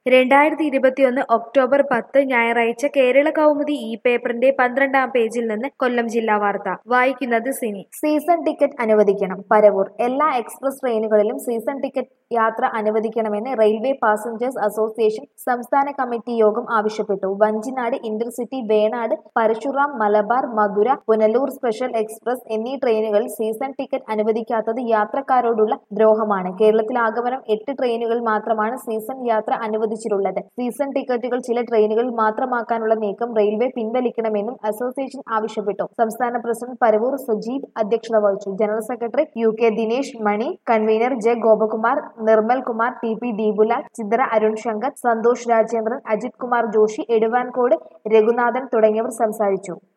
രണ്ടായിരത്തി ഇരുപത്തിയൊന്ന് ഒക്ടോബർ പത്ത് ഞായറാഴ്ച കേരള കൗമുദി ഈ പേപ്പറിന്റെ പന്ത്രണ്ടാം പേജിൽ നിന്ന് കൊല്ലം ജില്ലാ വാർത്ത വായിക്കുന്നത് സിനി സീസൺ ടിക്കറ്റ് അനുവദിക്കണം പരവൂർ എല്ലാ എക്സ്പ്രസ് ട്രെയിനുകളിലും സീസൺ ടിക്കറ്റ് യാത്ര അനുവദിക്കണമെന്ന് റെയിൽവേ പാസഞ്ചേഴ്സ് അസോസിയേഷൻ സംസ്ഥാന കമ്മിറ്റി യോഗം ആവശ്യപ്പെട്ടു Vanchinad intercity Venad Parasuram Malabar Madurai Punalur special express എന്നീ ട്രെയിനുകളിൽ സീസൺ ടിക്കറ്റ് അനുവദിക്കാത്തത് യാത്രക്കാരോടുള്ള ദ്രോഹമാണ് കേരളത്തിലാകമനം എട്ട് ട്രെയിനുകളിൽ മാത്രമാണ് സീസൺ യാത്ര അനുവദിച്ചിട്ടുള്ളത് സീസൺ ടിക്കറ്റുകൾ ചില ട്രെയിനുകളിൽ മാത്രമാക്കാനുള്ള നീക്കം റെയിൽവേ പിൻവലിക്കണമെന്നും അസോസിയേഷൻ ആവശ്യപ്പെട്ടു സംസ്ഥാന പ്രസിഡന്റ് പരവൂർ സജീവ് അധ്യക്ഷത വഹിച്ചു general secretary U K Dinesh Mani convener J Gopakumar Nirmal Kumar T P Deepulal Chithra Arun Shankar Santhosh Rajendran Ajith Kumar Joshy Eduvankode Reghunathan തുടങ്ങിയവർ സംസാരിച്ചു